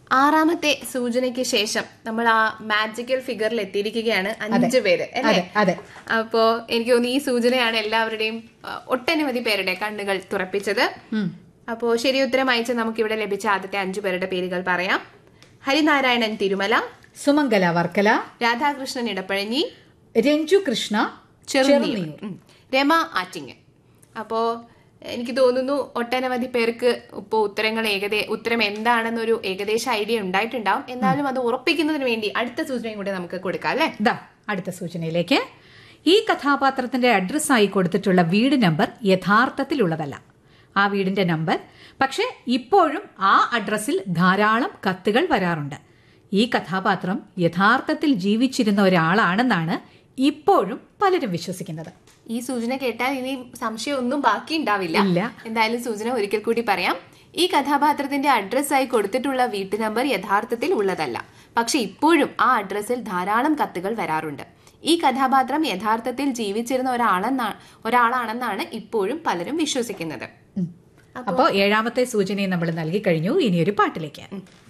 ആറാമത്തെ സൂചനയ്ക്ക് ശേഷം നമ്മൾ ആ മാജിക്കൽ ഫിഗറിൽ എത്തിയിരിക്കുകയാണ് അഞ്ച് പേര് അല്ലേ അതെ അതെ അപ്പോ എനിക്ക് തോന്നുന്നു ഈ സൂചനയാണ് എല്ലാവരുടെയും ആ, ഒട്ടനവധി പേരുടെ കണ്ണുകൾ തുറപ്പിച്ചത് അപ്പോ ശരി ഉത്തരം അയച്ച് നമുക്ക് ഇവിടെ ലഭിച്ച ആദ്യത്തെ അഞ്ചു പേരുടെ പേരുകൾ പറയാം ഹരിനാരായണൻ തിരുമല സുമംഗല വർക്കല രാധാകൃഷ്ണൻ ഇടപ്പഴഞ്ഞി രഞ്ജു കൃഷ്ണ ചെറുനീർ ഉം. രമ ആറ്റിങ്ങ് അപ്പോ എനിക്ക് തോന്നുന്നു ഒട്ടനവധി പേർക്ക് ഇപ്പോൾ ഉത്തരങ്ങൾ ഏകദേ ഉത്തരം എന്താണെന്നൊരു ഏകദേശ ഐഡിയ ഉണ്ടായിട്ടുണ്ടാവും എന്നാലും അത് ഉറപ്പിക്കുന്നതിന് വേണ്ടി അടുത്ത സൂചനയും കൂടെ നമുക്ക് കൊടുക്കാം അല്ലേ ദാ അടുത്ത സൂചനയിലേക്ക് ഈ കഥാപാത്രത്തിന്റെ അഡ്രസ്സായി കൊടുത്തിട്ടുള്ള വീട് നമ്പർ യഥാർത്ഥത്തിലുള്ളതല്ല ആ വീടിന്റെ നമ്പർ പക്ഷെ ഇപ്പോഴും ആ അഡ്രസ്സിൽ ധാരാളം കത്തുകൾ വരാറുണ്ട് ഈ കഥാപാത്രം യഥാർത്ഥത്തിൽ ജീവിച്ചിരുന്ന ഒരാളാണെന്നാണ് ഇപ്പോഴും പലരും വിശ്വസിക്കുന്നത് ഈ സൂചന കേട്ടാൽ ഇനി സംശയം ഒന്നും ബാക്കി ഉണ്ടാവില്ല ഇല്ല. എന്തായാലും സൂചന ഒരിക്കൽ കൂടി പറയാം ഈ കഥാപാത്രത്തിന്റെ അഡ്രസ്സായി കൊടുത്തിട്ടുള്ള വീട്ടു നമ്പർ യഥാർത്ഥത്തിൽ ഉള്ളതല്ല പക്ഷെ ഇപ്പോഴും ആ അഡ്രസ്സിൽ ധാരാളം കത്തുകൾ വരാറുണ്ട് ഈ കഥാപാത്രം യഥാർത്ഥത്തിൽ ജീവിച്ചിരുന്ന ഒരാളെന്നാ ഒരാളാണെന്നാണ് ഇപ്പോഴും പലരും വിശ്വസിക്കുന്നത് അപ്പോൾ ഏഴാമത്തെ സൂചനയും നമ്മൾ നൽകി കഴിഞ്ഞു ഇനി ഒരു പാട്ടിലേക്ക്